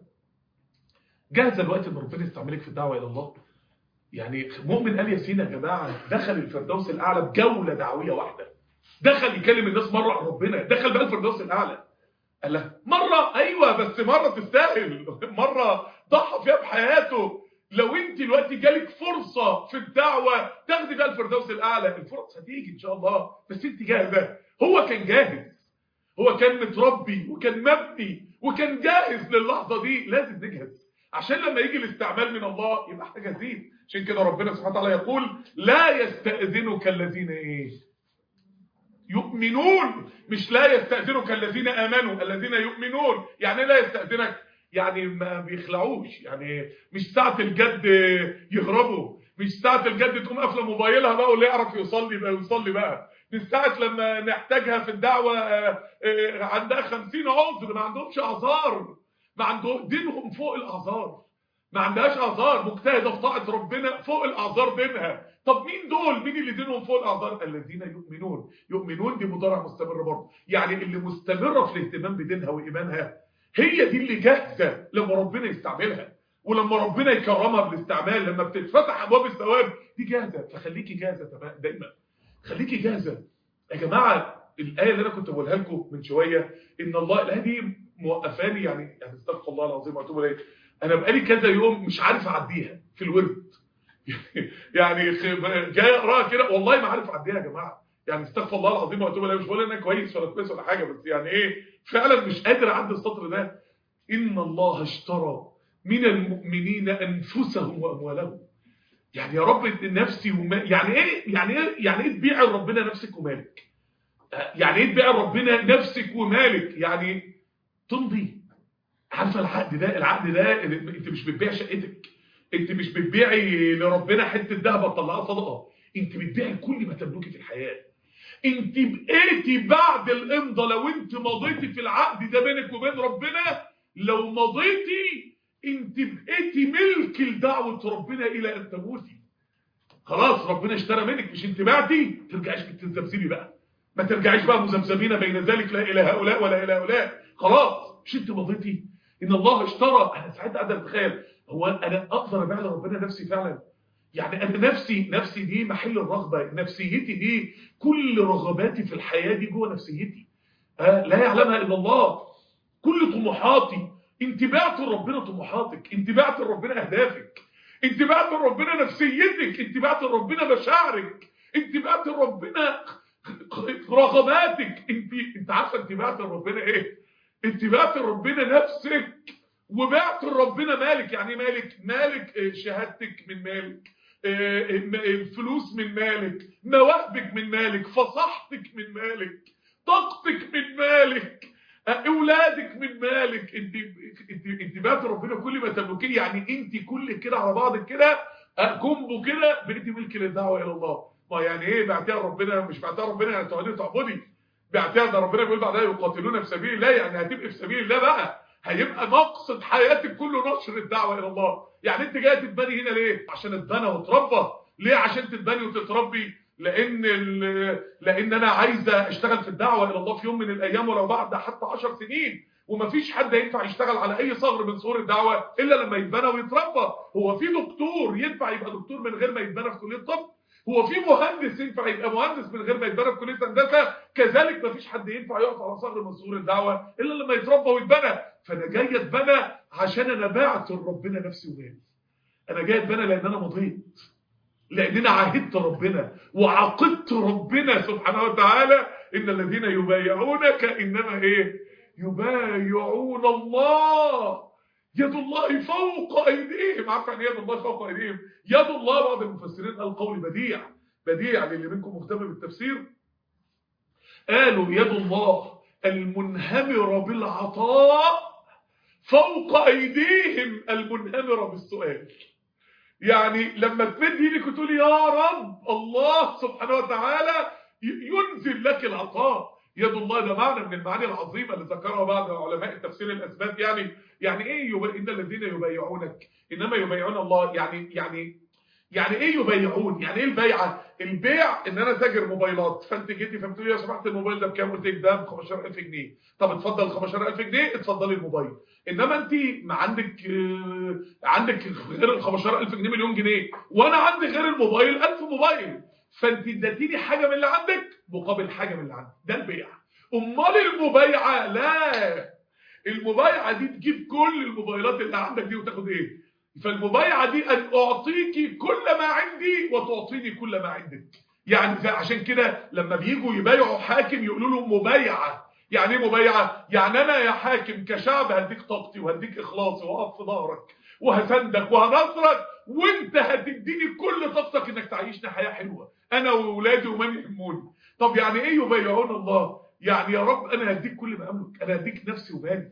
جاهزه الوقت ان ربنا يستعملك في الدعوه الى الله يعني مؤمن ال ياسين يا جماعه دخل الفردوس الاعلى بجوله دعويه واحده دخل يكلم الناس مره عن ربنا دخل بقى الفردوس الاعلى قال لها مره ايوه بس مره تستاهل مره ضحى فيها بحياته لو انت دلوقتي جالك فرصه في الدعوه تاخدي بقى الفردوس الاعلى الفرص هتيجي ان شاء الله بس انت جاهزه هو كان جاهز هو كان متربي وكان مبني وكان جاهز للحظه دي لازم نجهز عشان لما يجي الاستعمال من الله يبقى احنا جاهزين عشان كده ربنا سبحانه وتعالى يقول لا يستأذنك الذين ايه يؤمنون مش لا يستأذنك الذين آمنوا الذين يؤمنون يعني إيه لا يستأذنك يعني ما بيخلعوش يعني مش ساعة الجد يهربوا مش ساعة الجد تقوم قافله موبايلها بقى واللي يعرف يصلي بقى يصلي بقى مش ساعة لما نحتاجها في الدعوة آه، آه، عندها خمسين عذر ما عندهمش أعذار ما عندهم دينهم فوق الأعذار ما عندهاش اعذار مجتهده في طاعه ربنا فوق الاعذار دينها طب مين دول مين اللي دينهم فوق الاعذار الذين يؤمنون يؤمنون دي مضارع مستمر برضه يعني اللي مستمره في الاهتمام بدينها وايمانها هي دي اللي جاهزه لما ربنا يستعملها ولما ربنا يكرمها بالاستعمال لما بتتفتح ابواب الثواب دي جاهزه فخليكي جاهزه تمام دايما خليكي جاهزه يا جماعه الايه اللي انا كنت بقولها لكم من شويه ان الله الايه دي موقفاني يعني يعني استغفر الله العظيم واتوب اليه انا بقالي كذا يوم مش عارف اعديها في الورد يعني خ- جاي اقراها كده والله ما عارف اعديها يا جماعه يعني استغفر الله العظيم واتوب اليه مش بقول ان انا كويس ولا كويس ولا حاجه بس يعني ايه فعلا مش قادر اعدي السطر ده ان الله اشترى من المؤمنين انفسهم واموالهم يعني يا رب نفسي وما يعني ايه يعني ايه يعني ايه تبيع ربنا نفسك ومالك آه، يعني ايه تبيع ربنا نفسك ومالك يعني تمضي عارفه العقد ده العقد ده انت مش بتبيع شقتك انت مش بتبيعي لربنا حته ذهب تطلعها صدقه انت بتبيعي كل ما تملكي في الحياه انت بقيتي بعد الامضاء لو انت مضيتي في العقد ده بينك وبين ربنا لو مضيتي انت بقيتي ملك لدعوه ربنا الى ان تموتي خلاص ربنا اشترى منك مش انت بعتي ترجعيش تتذبذبي بقى ما ترجعيش بقى مذبذبين بين ذلك لا الى هؤلاء ولا الى هؤلاء خلاص مش انت مضيتي ان الله اشترى انا ساعتها قادر اتخيل هو انا اقدر ابيع لربنا نفسي فعلا يعني انا نفسي نفسي دي محل الرغبه نفسيتي دي كل رغباتي في الحياه دي جوه نفسيتي آه لا يعلمها الا الله كل طموحاتي انت بعت لربنا طموحاتك انت بعت لربنا اهدافك انت بعت لربنا نفسيتك انت بعت لربنا مشاعرك انت بعت لربنا رغباتك انت انت عارفه انت بعت لربنا ايه انت بعت لربنا نفسك وبعت لربنا مالك يعني مالك مالك شهادتك من مالك الفلوس من مالك مواهبك من مالك فصاحتك من مالك طاقتك من مالك اولادك من مالك انت انت انت بعت ربنا كل ما تملكيه يعني انت كل كده على بعضك كده كومبو كده بقيتي ملك للدعوه الى الله ما يعني ايه بعتها ربنا مش بعتها ربنا يعني تقعدي تعبدي بعتها ده ربنا بيقول بعدها يقاتلون في سبيل الله يعني هتبقي في سبيل الله بقى هيبقى مقصد حياتك كله نشر الدعوه الى الله يعني انت جايه تتبني هنا ليه عشان اتبنى وتربى ليه عشان تتبني وتتربي لان لان انا عايزه اشتغل في الدعوه الى الله في يوم من الايام ولو بعد حتى 10 سنين ومفيش حد ينفع يشتغل على اي ثغر من ثغور الدعوه الا لما يتبنى ويتربى هو في دكتور ينفع يبقى دكتور من غير ما يتبنى في كليه الطب هو في مهندس ينفع يبقى مهندس من غير ما يتبنى في كليه هندسه كذلك مفيش حد ينفع يقف على ثغر من ثغور الدعوه الا لما يتربى ويتبنى فانا جاي اتبنى عشان انا بعت لربنا نفسي ومالي انا جاي اتبنى لان انا مضيت لان انا عاهدت ربنا وعاقدت ربنا سبحانه وتعالى ان الذين يبايعونك انما ايه يبايعون الله يد الله فوق ايديهم عارف يعني يد الله فوق ايديهم يد الله بعض المفسرين قال قول بديع بديع للي منكم مهتم بالتفسير قالوا يد الله المنهمره بالعطاء فوق ايديهم المنهمره بالسؤال يعني لما تمد ايدك وتقول يا رب الله سبحانه وتعالى ينزل لك العطاء يد الله ده معنى من المعاني العظيمه اللي ذكرها بعض علماء التفسير الاسباب يعني يعني ايه يبا... ان الذين يبايعونك انما يبايعون الله يعني يعني يعني ايه يبايعون يعني ايه البيعه البيع ان انا تاجر موبايلات فانت جيتي فبتقول لي يا سمحت الموبايل ده بكام قلت لك ده ب 15000 جنيه طب اتفضل 15000 جنيه اتفضلي الموبايل انما انت ما عندك عندك غير ال 15000 جنيه مليون جنيه وانا عندي غير الموبايل 1000 موبايل فانت اديتيني حاجه من اللي عندك مقابل حاجه من اللي عندك ده البيع امال المبايعه لا المبايعه دي تجيب كل الموبايلات اللي عندك دي وتاخد ايه فالمبايعه دي ان اعطيكي كل ما عندي وتعطيني كل ما عندك يعني عشان كده لما بييجوا يبايعوا حاكم يقولوا له مبايعه يعني ايه مبايعه يعني انا يا حاكم كشعب هديك طاقتي وهديك اخلاصي واقف في ظهرك وهساندك وهنصرك وانت هتديني كل طاقتك انك تعيشنا حياه حلوه انا واولادي ومن يهموني طب يعني ايه يبايعون الله يعني يا رب انا هديك كل ما املك انا هديك نفسي ومالي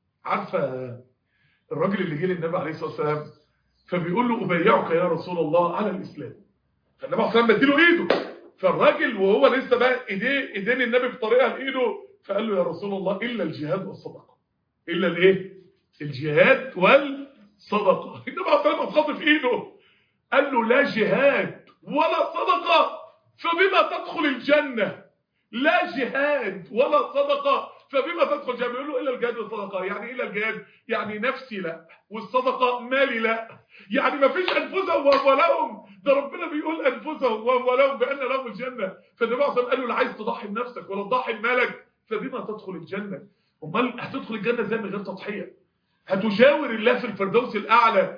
عارفه الراجل اللي جه للنبي عليه الصلاه والسلام فبيقول له ابايعك يا رسول الله على الاسلام فالنبي عليه الصلاه والسلام مديله ايده فالراجل وهو لسه بقى ايديه ايدين النبي في طريقها لايده فقال له يا رسول الله الا الجهاد والصدقه الا الايه الجهاد والصدقه النبي عليه الصلاه والسلام خاطف ايده قال له لا جهاد ولا صدقه فبما تدخل الجنه لا جهاد ولا صدقه فبما تدخل الجنه يقول له الا الجهاد والصدقه يعني ايه الجهاد يعني نفسي لا والصدقه مالي لا يعني ما فيش انفسهم واموالهم ده ربنا بيقول انفسهم واموالهم بان لهم الجنه فالنبي عليه الصلاه قال له لا عايز تضحي بنفسك ولا تضحي بمالك فبما تدخل الجنه امال هتدخل الجنه ازاي من غير تضحيه هتجاور الله في الفردوس الاعلى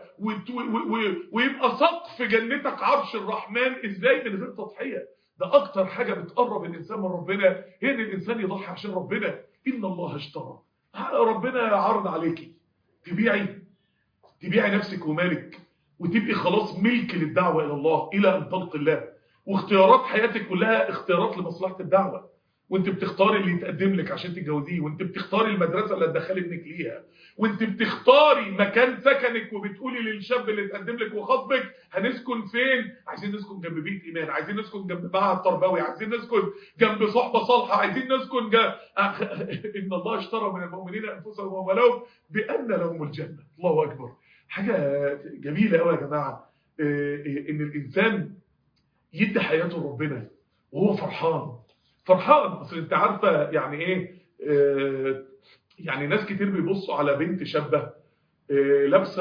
ويبقى سقف جنتك عرش الرحمن ازاي من غير تضحيه ده اكتر حاجه بتقرب الانسان من ربنا هي ان الانسان يضحي عشان ربنا ان الله اشترى ربنا عرض عليكي تبيعي تبيعي نفسك ومالك وتبقي خلاص ملك للدعوه الى الله الى ان تلقي الله واختيارات حياتك كلها اختيارات لمصلحه الدعوه وانت بتختاري اللي يتقدم لك عشان تتجوزيه وانت بتختاري المدرسه اللي هتدخلي ابنك ليها وانت بتختاري مكان سكنك وبتقولي للشاب اللي اتقدم لك وخطبك هنسكن فين عايزين نسكن جنب بيت ايمان عايزين نسكن جنب معهد تربوي عايزين نسكن جنب صحبه صالحه عايزين نسكن جنب ان الله اشترى من المؤمنين انفسهم واموالهم بان لهم الجنه الله اكبر حاجه جميله قوي يا جماعه ان الانسان يدي حياته لربنا وهو فرحان فرحان اصل انت عارفه يعني ايه آه يعني ناس كتير بيبصوا على بنت شابه آه لابسه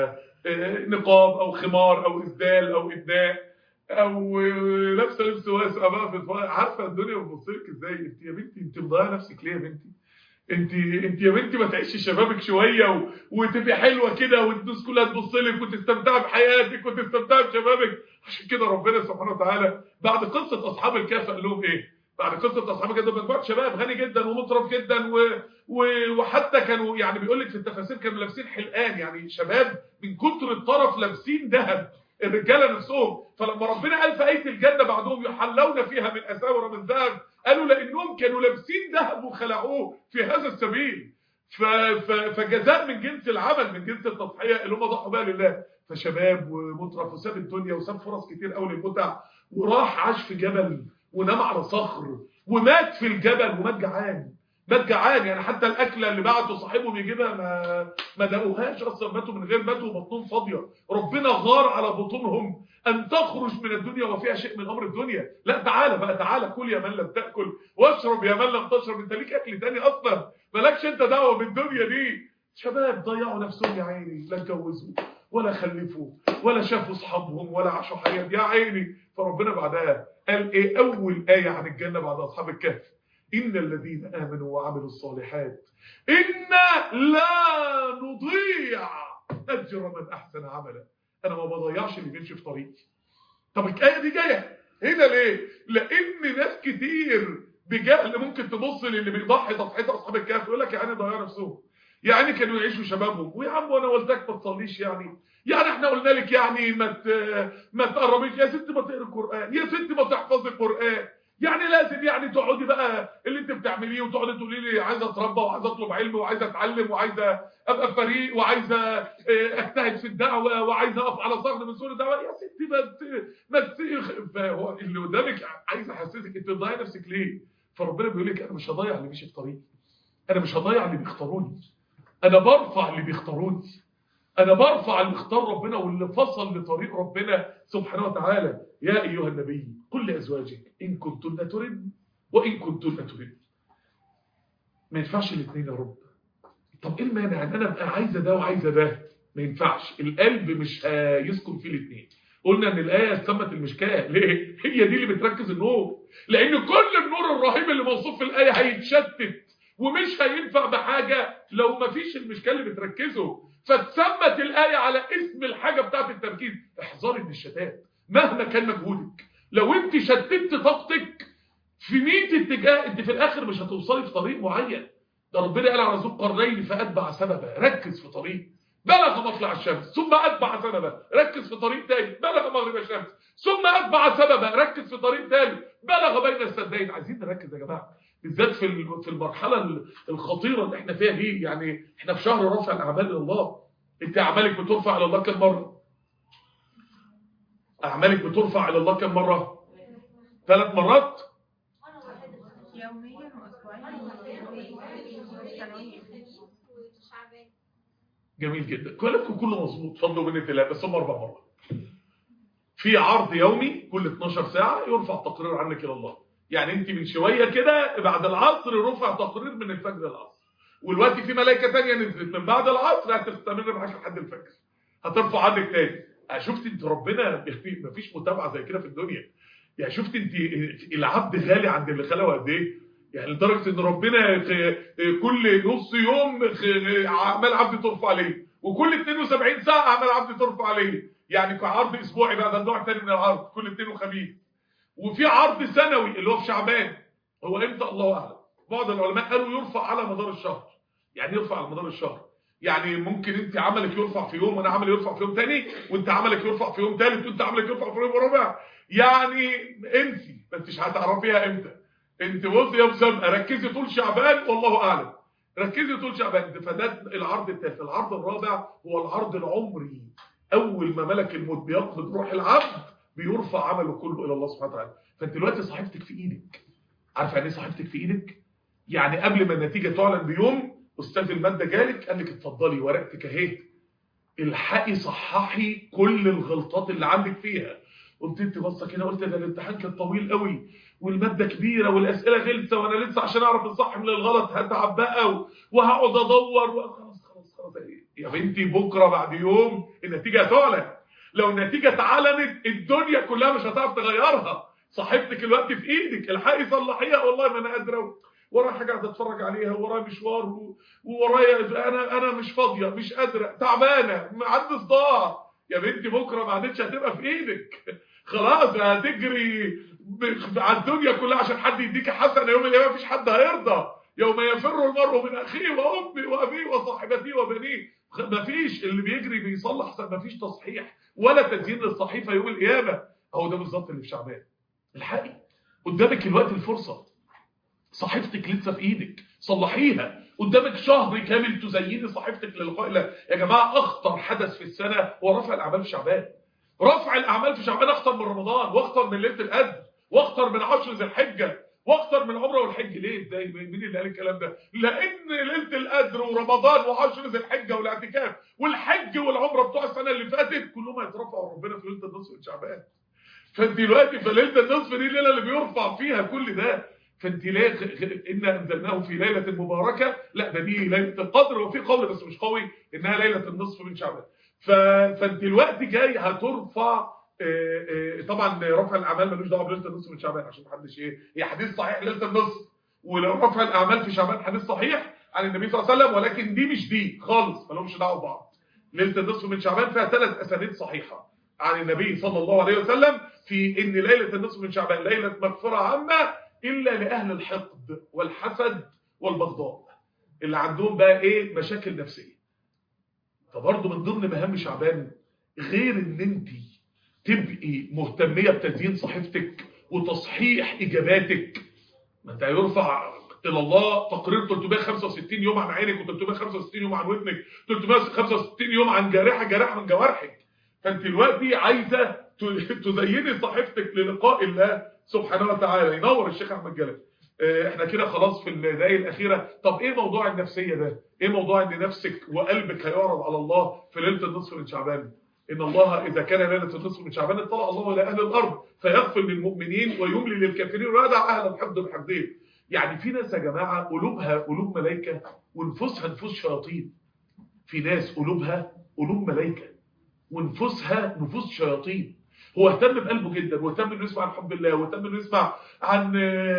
آه نقاب او خمار او اسدال او اداء او لابسه لبس واسع بقى في عارفه الدنيا بتبص لك ازاي انت يا بنتي انت مضيعه نفسك ليه يا بنتي انت انت يا بنتي ما تعيشي شبابك شويه و... وتبقي حلوه كده والناس كلها تبص لك وتستمتعي بحياتك وتستمتعي بشبابك عشان كده ربنا سبحانه وتعالى بعد قصه اصحاب الكهف قال لهم ايه بعد قصه اصحاب الكهف مجموعه شباب غني جدا ومطرف جدا و... و... وحتى كانوا يعني بيقول لك في التفاسير كانوا لابسين حلقان يعني شباب من كتر الطرف لابسين ذهب الرجاله نفسهم فلما ربنا قال في ايه الجنه بعدهم يحلون فيها من اساور من ذهب قالوا لانهم كانوا لابسين ذهب وخلعوه في هذا السبيل ف... ف... فجزاء من جنس العمل من جنس التضحيه اللي هم ضحوا بها لله فشباب ومطرف وساب الدنيا وساب فرص كتير قوي للمتع وراح عاش في جبل ونام على صخر ومات في الجبل ومات جعان مات جعان يعني حتى الاكله اللي بعته صاحبه بيجيبها ما ما دقوهاش اصلا ماتوا من غير ماتوا بطنهم فاضيه ربنا غار على بطونهم ان تخرج من الدنيا وفيها شيء من امر الدنيا لا تعالى بقى تعالى كل يا من لم تاكل واشرب يا من لم تشرب انت ليك اكل تاني اصلا مالكش انت دعوه بالدنيا دي شباب ضيعوا نفسهم يا عيني لا اتجوزوا ولا خلفوا ولا شافوا اصحابهم ولا عاشوا حياه يا عيني فربنا بعدها قال ايه اول ايه عن الجنه بعد اصحاب الكهف إن الذين آمنوا وعملوا الصالحات إنا لا نضيع أجر من أحسن عملا أنا ما بضيعش اللي بيمشي في طريقي طب الآية دي جاية هنا ليه؟ لأن ناس كتير بجهل ممكن تبص للي بيضحي تضحية أصحاب الكهف يقول لك يعني ضيعوا نفسهم يعني كانوا يعيشوا شبابهم ويا عم وانا قلتك ما تصليش يعني يعني احنا قلنا لك يعني ما ما تقربيش يا ست ما تقري القران يا ست ما تحفظي القران يعني لازم يعني تقعدي بقى اللي انت بتعمليه وتقعدي تقولي لي عايزه اتربى وعايزه اطلب علم وعايزه اتعلم وعايزه ابقى فريق وعايزه اجتهد في الدعوه وعايزه اقف على صغر من سور الدعوه يا ستي ما ما فهو اللي قدامك عايز احسسك انت بتضيعي نفسك ليه؟ فربنا بيقول لك انا مش هضيع اللي مشي في طريقي انا مش هضيع اللي بيختاروني انا برفع اللي بيختاروني انا برفع اللي اختار ربنا واللي فصل لطريق ربنا سبحانه وتعالى يا ايها النبي قل لازواجك ان كنتن ترد وان كنتن ترد ما ينفعش الاثنين يا رب طب ايه المانع ان انا ابقى عايزه ده وعايزه ده ما ينفعش القلب مش هيسكن فيه الاثنين قلنا ان الايه سمت المشكاه ليه هي دي اللي بتركز النور لان كل النور الرهيب اللي موصوف في الايه هيتشتت ومش هينفع بحاجه لو ما فيش المشكاه اللي بتركزه فاتسمت الآية على اسم الحاجة بتاعت التركيز احذري من الشتات مهما كان مجهودك لو انت شتت طاقتك في 100 اتجاه انت في الاخر مش هتوصلي في طريق معين ده ربنا قال على ذو القرنين فاتبع سببا ركز في طريق بلغ مطلع الشمس ثم اتبع سببا ركز في طريق تاني بلغ مغرب الشمس ثم اتبع سببا ركز في طريق تاني بلغ بين السدين عايزين نركز يا جماعه بالذات في في المرحله الخطيره اللي احنا فيها دي يعني احنا في شهر رفع الاعمال لله انت اعمالك بترفع الى الله كم مره اعمالك بترفع الى الله كم مره ثلاث مرات يوميا واسبوعيا جميل جدا كلامكم كله مظبوط فضل ومنه الله بس هم اربع مرات في عرض يومي كل 12 ساعه يرفع تقرير عنك الى الله يعني انت من شويه كده بعد العصر رفع تقرير من الفجر للعصر والوقت في ملائكه ثانيه نزلت من بعد العصر هتستمر معاك لحد الفجر هترفع عنك تاني شفت انت ربنا مفيش متابعه زي كده في الدنيا يعني شفت انت العبد غالي عند اللي خلقه قد ايه يعني لدرجه ان ربنا كل نص يوم اعمال عبد ترفع عليه وكل 72 ساعه اعمال عبد ترفع عليه يعني كعرض اسبوعي بقى ده نوع ثاني من العرض كل اثنين وخميس وفي عرض سنوي اللي هو في شعبان هو امتى الله اعلم بعض العلماء قالوا يرفع على مدار الشهر يعني يرفع على مدار الشهر يعني ممكن انت عملك يرفع في يوم وانا عملي يرفع في يوم تاني وانت عملك يرفع في يوم ثالث وانت عملك يرفع في يوم رابع يعني انسي ما انتش هتعرفيها امتى انت بصي يا مسابقه ركزي طول شعبان والله اعلم ركزي طول شعبان فده العرض الثالث العرض الرابع هو العرض العمري اول ما ملك الموت بيقبض روح العبد بيرفع عمله كله الى الله سبحانه وتعالى فانت دلوقتي صحيفتك في ايدك عارف يعني ايه صحيفتك في ايدك يعني قبل ما النتيجه تعلن بيوم استاذ الماده جالك قال لك اتفضلي ورقتك اهي الحقي صححي كل الغلطات اللي عندك فيها قلت انت بصه كده قلت ده الامتحان كان طويل قوي والماده كبيره والاسئله غلسه وانا لسه عشان اعرف الصح من الغلط هتعب بقى وهقعد ادور خلاص خلاص خلاص يا بنتي بكره بعد يوم النتيجه هتعلن لو النتيجه اتعلنت الدنيا كلها مش هتعرف تغيرها صاحبتك الوقت في ايدك الحقي صلحيها والله ما انا قادره ورايا حاجه عايز اتفرج عليها ورايا مشوار وورايا انا انا مش فاضيه مش قادره تعبانه عندي صداع يا بنتي بكره ما عادتش هتبقى في ايدك خلاص هتجري على الدنيا كلها عشان حد يديك حسنه يوم القيامه مفيش حد هيرضى يوم يفر المرء من اخيه وامه وابيه وصاحبته وبنيه مفيش اللي بيجري بيصلح مفيش تصحيح ولا تزيين للصحيفه يوم القيامه اهو ده بالظبط اللي في شعبان الحقي قدامك الوقت الفرصه صحيفتك لسه في ايدك صلحيها قدامك شهر كامل تزيني صحيفتك للقاء الله يا جماعه اخطر حدث في السنه هو رفع الاعمال في شعبان رفع الاعمال في شعبان اخطر من رمضان واخطر من ليله القدر واخطر من عشر ذي الحجه واكتر من العمره والحج ليه ازاي مين اللي قال الكلام ده لان ليله القدر ورمضان وعشر ذي الحجه والاعتكاف والحج والعمره بتوع السنه اللي فاتت كلهم هيترفعوا ربنا في ليله النصف من شعبان فانت دلوقتي في ليله النصف دي الليله اللي بيرفع فيها كل ده فانت ليه انا انزلناه في ليله مباركه لا ده دي ليله القدر وفي قول بس مش قوي انها ليله النصف من شعبان فانت الوقت جاي هترفع طبعا رفع الاعمال ملوش دعوه بليله النصف من شعبان عشان محدش ايه هي حديث صحيح ليله النصف ولو رفع الاعمال في شعبان حديث صحيح عن النبي صلى الله عليه وسلم ولكن دي مش دي خالص مالهمش دعوه ببعض ليله النصف من شعبان فيها ثلاث اسانيد صحيحه عن النبي صلى الله عليه وسلم في ان ليله النصف من شعبان ليله مغفره عامه الا لاهل الحقد والحسد والبغضاء اللي عندهم بقى ايه مشاكل نفسيه فبرضه من ضمن مهام شعبان غير ان انت تبقي مهتمية بتزيين صحيفتك وتصحيح إجاباتك ما انت هيرفع إلى الله تقرير 365 يوم عن عينك و365 يوم عن ودنك 365 يوم عن جارحة جارحة من جوارحك فانت دلوقتي عايزة تزيني صحيفتك للقاء الله سبحانه وتعالى ينور الشيخ أحمد جلال احنا كده خلاص في الدقايق الأخيرة طب ايه موضوع النفسية ده ايه موضوع ان نفسك وقلبك هيعرض على الله في ليلة النصف من شعبان إن الله إذا كان ليلة النصف من شعبان اطلع الله إلى أهل الأرض فيغفر للمؤمنين ويملي للكافرين ويدع أهل الحقد بحقدهم يعني في ناس يا جماعة قلوبها قلوب ملائكة ونفوسها نفوس شياطين في ناس قلوبها قلوب ملائكة ونفوسها نفوس شياطين هو اهتم بقلبه جدا واهتم انه يسمع عن حب الله واهتم انه يسمع عن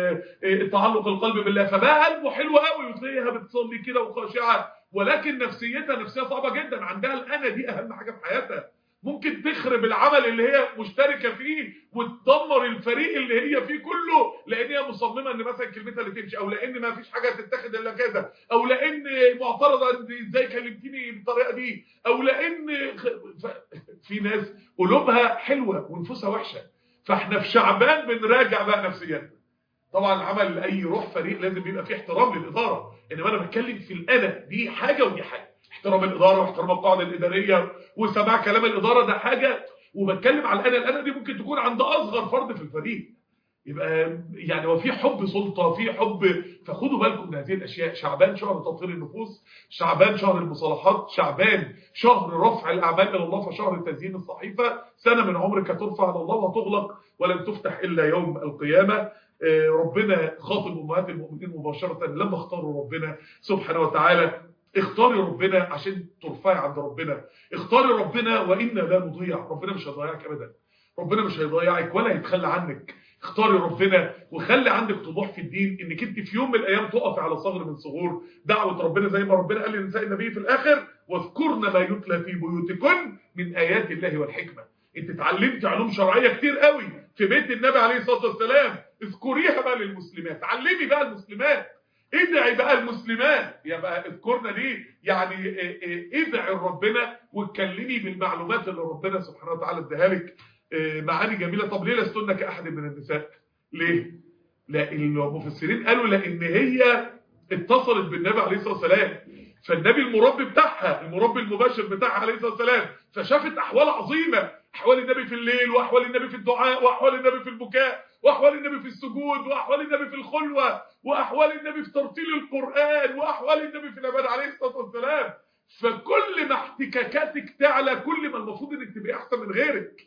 تعلق القلب بالله فبقى قلبه حلو قوي وتلاقيها بتصلي كده وخاشعه ولكن نفسيتها نفسيه صعبه جدا عندها الانا دي اهم حاجه في حياتها ممكن تخرب العمل اللي هي مشتركه فيه وتدمر الفريق اللي هي فيه كله لان هي مصممه ان مثلا كلمتها اللي تمشي او لان ما فيش حاجه تتاخد الا كده او لان معترضه ازاي كلمتيني بالطريقه دي او لان في ناس قلوبها حلوه ونفوسها وحشه فاحنا في شعبان بنراجع بقى نفسيتنا طبعا العمل لاي روح فريق لازم يبقى فيه احترام للاداره انما انا بتكلم في الانا دي حاجه ودي حاجه احترام الاداره واحترام القاعده الاداريه وسماع كلام الاداره ده حاجه وبتكلم على الانا الانا دي ممكن تكون عند اصغر فرد في الفريق يبقى يعني هو في حب سلطه في حب فخدوا بالكم من هذه الاشياء شعبان شهر تطهير النفوس شعبان شهر المصالحات شعبان شهر رفع الاعمال الى الله فشهر تزيين الصحيفه سنه من عمرك ترفع الى الله وتغلق ولن تفتح الا يوم القيامه ربنا خاطب امهات المؤمنين مباشره لما اختاروا ربنا سبحانه وتعالى اختاري ربنا عشان ترفعي عند ربنا اختاري ربنا وإنا لا نضيع ربنا مش هيضيعك أبدا ربنا مش هيضيعك ولا هيتخلى عنك اختاري ربنا وخلي عندك طموح في الدين انك انت في يوم من الايام تقفي على صغر من صغور دعوه ربنا زي ما ربنا قال لنساء النبي في الاخر واذكرن ما يتلى في بيوتكن من ايات الله والحكمه انت اتعلمت علوم شرعيه كتير قوي في بيت النبي عليه الصلاه والسلام اذكريها بقى للمسلمات علمي بقى المسلمات ادعي بقى المسلمات يبقى اذكرنا دي يعني ادعي ربنا واتكلمي بالمعلومات اللي ربنا سبحانه وتعالى اداها لك معاني جميله طب ليه لستن كاحد من النساء ليه لا المفسرين قالوا لان هي اتصلت بالنبي عليه الصلاه والسلام فالنبي المربي بتاعها المربي المباشر بتاعها عليه الصلاه والسلام فشافت احوال عظيمه احوال النبي في الليل واحوال النبي في الدعاء واحوال النبي في البكاء واحوال النبي في السجود واحوال النبي في الخلوه واحوال النبي في ترتيل القران واحوال النبي في العباده عليه الصلاه والسلام فكل ما احتكاكاتك تعلى كل ما المفروض انك تبقى احسن من غيرك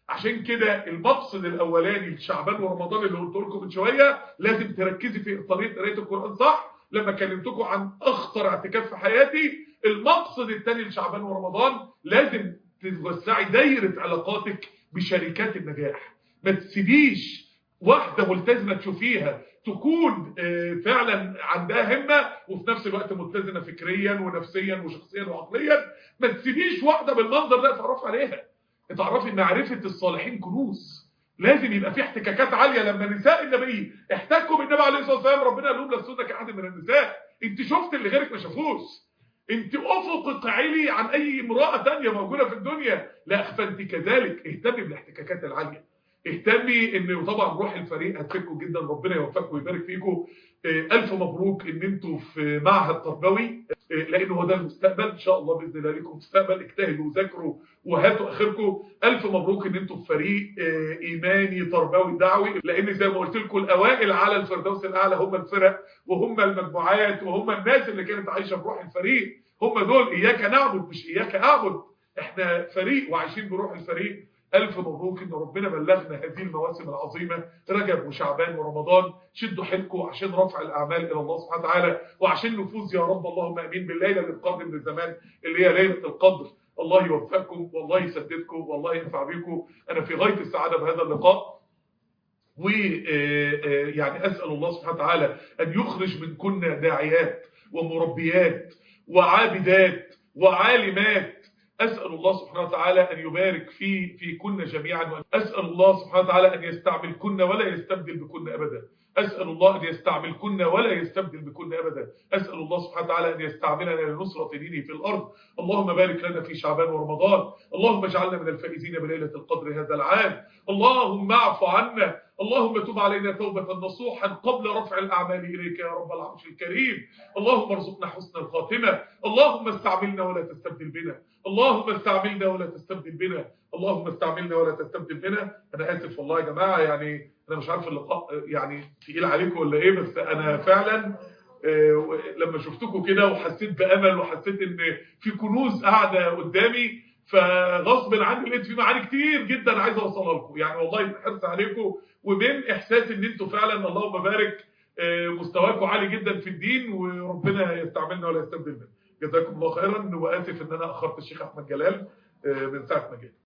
عشان كده المقصد الاولاني لشعبان ورمضان اللي قلت لكم من شويه لازم تركزي في طريقه قرايه القران صح لما كلمتكم عن اخطر اعتكاف في حياتي المقصد الثاني لشعبان ورمضان لازم توسعي دايره علاقاتك بشركات النجاح ما تسيبيش واحده ملتزمه تشوفيها تكون فعلا عندها همه وفي نفس الوقت متزنه فكريا ونفسيا وشخصيا وعقليا ما تسيبيش واحده بالمنظر ده تعرف عليها تعرفي ان معرفه الصالحين كنوز لازم يبقى في احتكاكات عاليه لما نساء النبي احتكوا بالنبي عليه الصلاه والسلام ربنا قال لهم لستن كاحد من النساء انت شفت اللي غيرك ما شافوش انت افقك عالي عن اي امراه ثانيه موجوده في الدنيا لا فانت كذلك اهتمي بالاحتكاكات العاليه اهتمي ان طبعا روح الفريق هتفكوا جدا ربنا يوفقكم ويبارك فيكم الف مبروك ان انتوا في معهد تربوي لان هو ده المستقبل ان شاء الله باذن الله لكم مستقبل اجتهدوا وذاكروا وهاتوا اخركم الف مبروك ان انتوا في فريق ايماني تربوي دعوي لان زي ما قلت لكم الاوائل على الفردوس الاعلى هم الفرق وهم المجموعات وهم الناس اللي كانت عايشه بروح الفريق هم دول اياك نعبد مش اياك اعبد احنا فريق وعايشين بروح الفريق ألف مبروك إن ربنا بلغنا هذه المواسم العظيمة رجب وشعبان ورمضان شدوا حيلكم عشان رفع الأعمال إلى الله سبحانه وتعالى وعشان نفوز يا رب اللهم أمين بالليلة اللي القادم للزمان اللي هي ليلة القدر الله يوفقكم والله يسددكم والله ينفع بكم أنا في غاية السعادة بهذا اللقاء ويعني أسأل الله سبحانه وتعالى أن يخرج من كنا داعيات ومربيات وعابدات وعالمات أسأل الله سبحانه وتعالى أن يبارك في في كنا جميعا أسأل الله سبحانه وتعالى أن يستعمل كنا ولا يستبدل بكنا أبدا أسأل الله أن يستعمل كنا ولا يستبدل بكنا أبدا أسأل الله سبحانه وتعالى أن يستعملنا لنصرة دينه في الأرض اللهم بارك لنا في شعبان ورمضان اللهم اجعلنا من الفائزين بليلة القدر هذا العام اللهم اعف عنا اللهم تب علينا توبة نصوحا قبل رفع الأعمال إليك يا رب العرش الكريم اللهم ارزقنا حسن الخاتمة اللهم استعملنا ولا تستبدل بنا اللهم استعملنا ولا تستبدل بنا اللهم استعملنا ولا تستبدل بنا أنا آسف والله يا جماعة يعني أنا مش عارف اللقاء يعني تقيل عليكم ولا إيه بس أنا فعلا لما شفتكم كده وحسيت بأمل وحسيت إن في كنوز قاعدة قدامي فغصب عني لقيت في معاني كتير جدا عايز اوصلها لكم يعني والله حرص عليكم وبين احساس ان انتوا فعلا اللهم بارك مستواكم عالي جدا في الدين وربنا يستعملنا ولا يستبدلنا جزاكم الله خيرا واسف ان انا اخرت الشيخ احمد جلال من ساعه ما جه